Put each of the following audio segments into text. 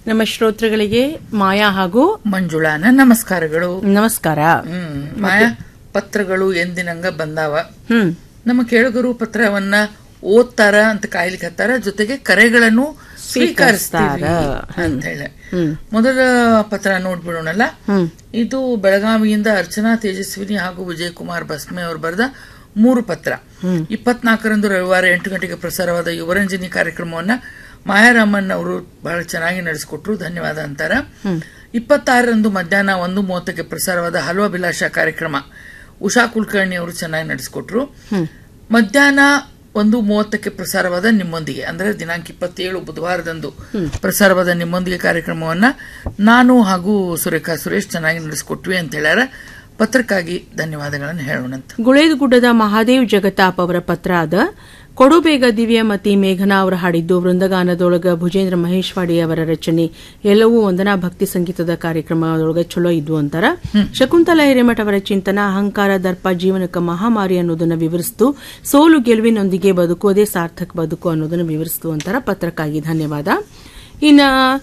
ನಮ್ಮ ಶ್ರೋತೃಗಳಿಗೆ ಮಾಯಾ ಹಾಗೂ ಮಂಜುಳಾನ ನಮಸ್ಕಾರಗಳು ನಮಸ್ಕಾರ ಹ್ಮ್ ಮಾಯಾ ಪತ್ರಗಳು ಎಂದಿನಂಗ ಬಂದಾವ ಹ್ಮ್ ನಮ್ಮ ಕೇಳುಗರು ಪತ್ರವನ್ನ ಓದ್ತಾರ ಅಂತ ಕಾಯ್ಲಿಕ್ಕೆ ಹತ್ತಾರ ಜೊತೆಗೆ ಕರೆಗಳನ್ನು ಸ್ವೀಕರಿಸ್ತಾರ ಅಂತ ಹೇಳಿ ಮೊದಲ ಪತ್ರ ನೋಡ್ಬಿಡೋಣಲ್ಲ ಹ್ಮ್ ಇದು ಬೆಳಗಾವಿಯಿಂದ ಅರ್ಚನಾ ತೇಜಸ್ವಿನಿ ಹಾಗೂ ವಿಜಯ್ ಕುಮಾರ್ ಬಸ್ಮೆ ಅವರು ಬರೆದ ಮೂರು ಪತ್ರ ಇಪ್ಪತ್ನಾಲ್ಕರಂದು ರವಿವಾರ ಎಂಟು ಗಂಟೆಗೆ ಪ್ರಸಾರವಾದ ಯುವರಂಜನಿ ಕಾರ್ಯಕ್ರಮವನ್ನ ಮಾಯಾರಾಮನ್ ಅವರು ಬಹಳ ಚೆನ್ನಾಗಿ ನಡೆಸಿಕೊಟ್ರು ಧನ್ಯವಾದ ಅಂತಾರ ಇಪ್ಪತ್ತಾರರಂದು ಮಧ್ಯಾಹ್ನ ಒಂದು ಮೂವತ್ತಕ್ಕೆ ಪ್ರಸಾರವಾದ ಹಲ್ವಾಭಿಲಾಷ ಕಾರ್ಯಕ್ರಮ ಉಷಾ ಕುಲಕರ್ಣಿ ಅವರು ಚೆನ್ನಾಗಿ ನಡೆಸಿಕೊಟ್ರು ಮಧ್ಯಾಹ್ನ ಒಂದು ಮೂವತ್ತಕ್ಕೆ ಪ್ರಸಾರವಾದ ನಿಮ್ಮೊಂದಿಗೆ ಅಂದ್ರೆ ದಿನಾಂಕ ಇಪ್ಪತ್ತೇಳು ಬುಧವಾರದಂದು ಪ್ರಸಾರವಾದ ನಿಮ್ಮೊಂದಿಗೆ ಕಾರ್ಯಕ್ರಮವನ್ನ ನಾನು ಹಾಗೂ ಸುರೇಖಾ ಸುರೇಶ್ ಚೆನ್ನಾಗಿ ನಡೆಸಿಕೊಟ್ವಿ ಅಂತ ಹೇಳ್ಯಾರ ಪತ್ರಕ್ಕಾಗಿ ಧನ್ಯವಾದಗಳನ್ನು ಹೇಳೋಣಂತ ಗುಳೇದಗುಡ್ಡದ ಮಹಾದೇವ್ ಜಗತಾಪ್ ಅವರ ಪತ್ರ ಅದ ಕೊಡುಬೇಗ ದಿವ್ಯಮತಿ ಮೇಘನಾ ಅವರು ಹಾಡಿದ್ದು ವೃಂದಗಾನದೊಳಗ ಭುಜೇಂದ್ರ ಮಹೇಶ್ವಾಡಿ ಅವರ ರಚನೆ ಎಲ್ಲವೂ ವಂದನಾ ಭಕ್ತಿ ಸಂಗೀತದ ಕಾರ್ಯಕ್ರಮದೊಳಗ ಚಲೋ ಇದ್ವು ಅಂತಾರ ಶಕುಂತಲಾ ಹಿರೇಮಠ ಅವರ ಚಿಂತನ ಅಹಂಕಾರ ದರ್ಪ ಜೀವನಕ್ಕೆ ಮಹಾಮಾರಿ ಅನ್ನೋದನ್ನ ವಿವರಿಸ್ತು ಸೋಲು ಗೆಲುವಿನೊಂದಿಗೆ ಬದುಕುವುದೇ ಸಾರ್ಥಕ ಬದುಕು ಅನ್ನೋದನ್ನ ವಿವರಿಸ್ತು ಅಂತಾರ ಪತ್ರಕ್ಕಾಗಿ ಧನ್ಯವಾದ ಇನ್ನ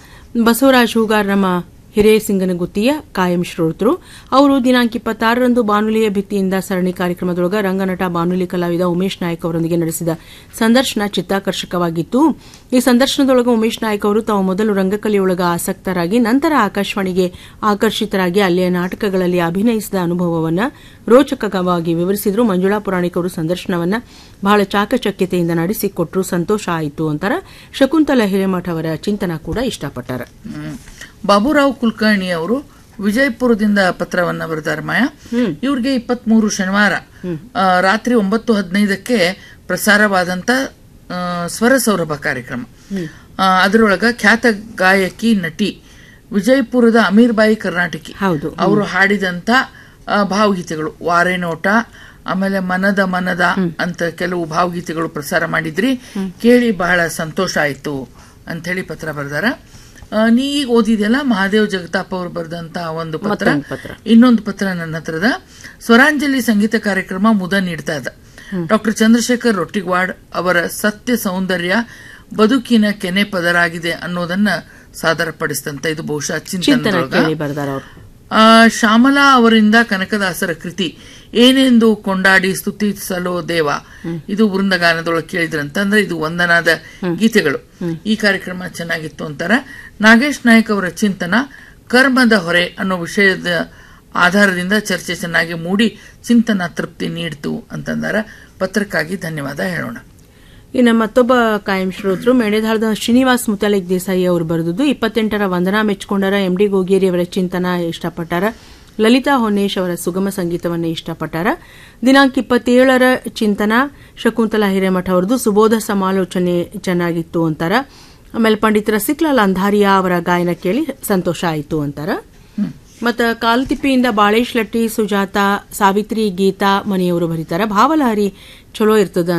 ಬಸವರಾಜ್ ಹೂಗಾರ್ ನಮ್ಮ ಹಿರೇಸಿಂಗನಗುತ್ತಿಯ ಕಾಯಂ ಶ್ರೋತೃ ಅವರು ದಿನಾಂಕ ಇಪ್ಪತ್ತಾರರಂದು ಬಾನುಲಿಯ ಭಿತ್ತಿಯಿಂದ ಸರಣಿ ಕಾರ್ಯಕ್ರಮದೊಳಗ ರಂಗನಟ ಬಾನುಲಿ ಕಲಾವಿದ ಉಮೇಶ್ ನಾಯ್ಕ್ ಅವರೊಂದಿಗೆ ನಡೆಸಿದ ಸಂದರ್ಶನ ಚಿತ್ತಾಕರ್ಷಕವಾಗಿತ್ತು ಈ ಸಂದರ್ಶನದೊಳಗ ಉಮೇಶ್ ನಾಯ್ಕ್ ಅವರು ತಾವು ಮೊದಲು ರಂಗಕಲೆಯೊಳಗ ಆಸಕ್ತರಾಗಿ ನಂತರ ಆಕಾಶವಾಣಿಗೆ ಆಕರ್ಷಿತರಾಗಿ ಅಲ್ಲಿಯ ನಾಟಕಗಳಲ್ಲಿ ಅಭಿನಯಿಸಿದ ಅನುಭವವನ್ನು ರೋಚಕವಾಗಿ ವಿವರಿಸಿದ್ರು ಮಂಜುಳಾ ಪುರಾಣಿಕ್ ಅವರು ಸಂದರ್ಶನವನ್ನ ಬಹಳ ಚಾಕಚಕ್ಯತೆಯಿಂದ ನಡೆಸಿಕೊಟ್ರು ಸಂತೋಷ ಆಯಿತು ಅಂತಾರ ಶಕುಂತಲಾ ಹಿರೇಮಠ ಅವರ ಚಿಂತನ ಕೂಡ ಇಷ್ಟಪಟ್ಟಾರ ಹ್ಮ್. ಬಾಬುರಾವ್ ಕುಲಕರ್ಣಿ ಅವರು ವಿಜಯಪುರದಿಂದ ಪತ್ರವನ್ನ ಬರೆದಾರ ಮಾಯ ಇವ್ರಿಗೆ ಇಪ್ಪತ್ಮೂರು ಶನಿವಾರ ಆ, ರಾತ್ರಿ ಒಂಬತ್ತು ಹದಿನೈದಕ್ಕೆ ಪ್ರಸಾರವಾದಂತ ಆ, ಸ್ವರ ಸೌರಭ ಕಾರ್ಯಕ್ರಮ ಆ, ಅದರೊಳಗ ಖ್ಯಾತ ಗಾಯಕಿ ನಟಿ ವಿಜಯಪುರದ ಅಮೀರ್ಬಾಯಿ ಕರ್ನಾಟಕಿ ಹೌದು ಅವರು ಹಾಡಿದಂತ ಆ, ಭಾವಗೀತೆಗಳು ವಾರೇನೋಟ ಆಮೇಲೆ ಮನದ ಮನದ ಅಂತ ಕೆಲವು ಭಾವಗೀತೆಗಳು ಪ್ರಸಾರ ಮಾಡಿದ್ರಿ ಕೇಳಿ ಬಹಳ ಸಂತೋಷ ಆಯ್ತು ಅಂತ ಹೇಳಿ ಪತ್ರ ಬರೆದಾರ ಆ, ನೀ ಈಗ ಓದಿದೆಯಲ್ಲ ಮಹಾದೇವ್ ಜಗತಾಪ್ ಅವರು ಬರೆದಂತ ಒಂದು ಪತ್ರ ಮತ್ತೊಂದು ಪತ್ರ. ಇನ್ನೊಂದು ಪತ್ರ ನನ್ನ ಹತ್ರದ ಸ್ವರಾಂಜಲಿ ಸಂಗೀತ ಕಾರ್ಯಕ್ರಮ ಮುದ ನೀಡ್ತಾ ಇದೆ ಡಾಕ್ಟರ್ ಚಂದ್ರಶೇಖರ್ ರೊಟ್ಟಿಗ್ವಾಡ್ ಅವರ ಸತ್ಯ ಸೌಂದರ್ಯ ಬದುಕಿನ ಕೆನೆ ಪದರಾಗಿದೆ ಅನ್ನೋದನ್ನ ಸಾದರಪಡಿಸಿದಂತ ಇದು ಬಹುಶಃ ಚಿಂತನ ಚಿಂತನದೊಳಗ ಕೇಳಿ ಬರ್ದಾರ ಅವರು ಆ, ಶ್ಯಾಮಲಾ ಅವರಿಂದ ಕನಕದಾಸರ ಕೃತಿ ಏನೆಂದು ಕೊಂಡಾಡಿ ಸ್ತುತಿಸಲೋ ದೇವ ಇದು ವೃಂದಗಾನದೊಳಗೆ ಕೇಳಿದ್ರಂತ ಅಂದ್ರೆ ಇದು ವಂದನಾದ ಗೀತೆಗಳು ಈ ಕಾರ್ಯಕ್ರಮ ಚೆನ್ನಾಗಿತ್ತು ಅಂತಾರ ನಾಗೇಶ್ ನಾಯಕ್ ಅವರ ಚಿಂತನ ಕರ್ಮದ ಹೊರೆ ಅನ್ನೋ ವಿಷಯದ ಆಧಾರದಿಂದ ಚರ್ಚೆ ಚೆನ್ನಾಗಿ ಮೂಡಿ ಚಿಂತನ ತೃಪ್ತಿ ನೀಡ್ತು ಅಂತಂದಾರ ಪತ್ರಕ್ಕಾಗಿ ಧನ್ಯವಾದ ಹೇಳೋಣ ಇನ್ನು ಮತ್ತೊಬ್ಬ ಕಾಯಂ ಶ್ರೋತೃ ಮೆಣೆದಾಳದ ಶ್ರೀನಿವಾಸ್ ಮುತಾಲಿಕ್ ದೇಸಾಯಿ ಅವರು ಬರೆದದ್ದು ಇಪ್ಪತ್ತೆಂಟರ ವಂದನಾ ಮೆಚ್ಕೊಂಡರ ಎಂ ಡಿ ಗೋಗೇರಿ ಅವರ ಚಿಂತನ ಇಷ್ಟಪಟ್ಟಾರ ಲಲಿತಾ ಹೊನ್ನೇಶ್ ಅವರ ಸುಗಮ ಸಂಗೀತವನ್ನು ಇಷ್ಟಪಟ್ಟಾರ ದಿನಾಂಕ ಇಪ್ಪತ್ತೇಳರ ಚಿಂತನ ಶಕುಂತಲಾ ಹಿರೇಮಠ ಅವರದು ಸುಬೋಧ ಸಮಾಲೋಚನೆ ಚೆನ್ನಾಗಿತ್ತು ಅಂತಾರ ಆಮೇಲೆ ಪಂಡಿತ್ ರಸಿಕ್ಲಾಲ್ ಅಂಧಾರಿಯಾ ಅವರ ಗಾಯನ ಕೇಳಿ ಸಂತೋಷ ಆಯಿತು ಅಂತಾರ ಮತ್ತ ಕಾಲ್ತಿಪ್ಪಿಯಿಂದ ಬಾಳೇಶ್ ಲಟ್ಟಿ ಸುಜಾತ ಸಾವಿತ್ರಿ ಗೀತಾ ಮನೆಯವರು ಬರೀತಾರ ಭಾವಲಹರಿ ಚಲೋ ಇರ್ತದ